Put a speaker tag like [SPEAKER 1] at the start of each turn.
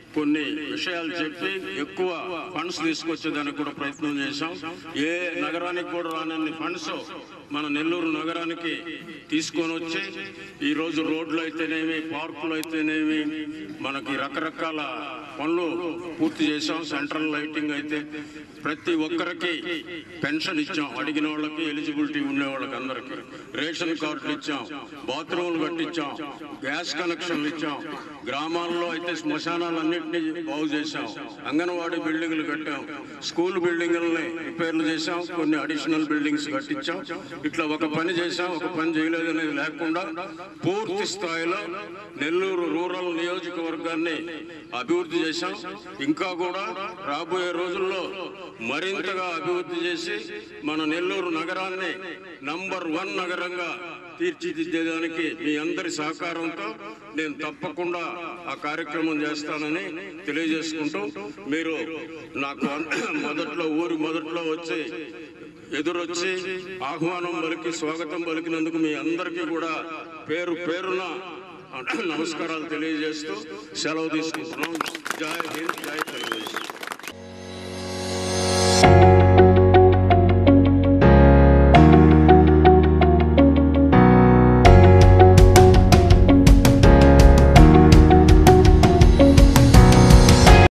[SPEAKER 1] కొన్ని విషయాలు చెప్పి ఎక్కువ ఫండ్స్ తీసుకొచ్చేదానికి కూడా ప్రయత్నం చేశాం ఏ నగరానికి కూడా రానన్ని ఫండ్స్ మన నెల్లూరు నగరానికి తీసుకొని వచ్చి ఈరోజు రోడ్లు అయితేనేమి పార్కులు అయితేనేమి మనకి రకరకాల పనులు పూర్తి చేశాం సెంట్రల్ లైటింగ్ అయితే ప్రతి ఒక్కరికి పెన్షన్ ఇచ్చాం అడిగిన వాళ్ళకి ఎలిజిబిలిటీ ఉండే వాళ్ళకి అందరికి రేషన్ కార్డులు ఇచ్చాం బాత్రూములు కట్టించాం గ్యాస్ కనెక్షన్లు ఇచ్చాం గ్రామాల్లో అయితే శ్మశానాలన్నింటినీ బాగు చేశాం అంగన్వాడీ బిల్డింగ్లు కట్టాం స్కూల్ బిల్డింగ్లని రిపేర్లు చేశాం కొన్ని అడిషనల్ బిల్డింగ్స్ కట్టించాం ఇట్లా ఒక పని చేశాం ఒక పని చేయలేదు అనేది లేకుండా పూర్తి స్థాయిలో నెల్లూరు రూరల్ నియోజకవర్గాన్ని అభివృద్ధి చేశాం ఇంకా కూడా రాబోయే రోజుల్లో మరింతగా అభివృద్ధి చేసి మన నెల్లూరు నగరాన్ని నంబర్ వన్ నగరంగా తీర్చిదిద్దేదానికి మీ అందరి సహకారంతో నేను తప్పకుండా ఆ కార్యక్రమం చేస్తానని తెలియజేసుకుంటూ మీరు నాకు మొదట్లో ఊరి మొదట్లో వచ్చి ఎదురొచ్చి ఆహ్వానం పలికి స్వాగతం పలికినందుకు మీ అందరికీ కూడా పేరు పేరున నమస్కారాలు తెలియజేస్తూ సెలవు తీసుకుంటున్నాం జై హింద్ జై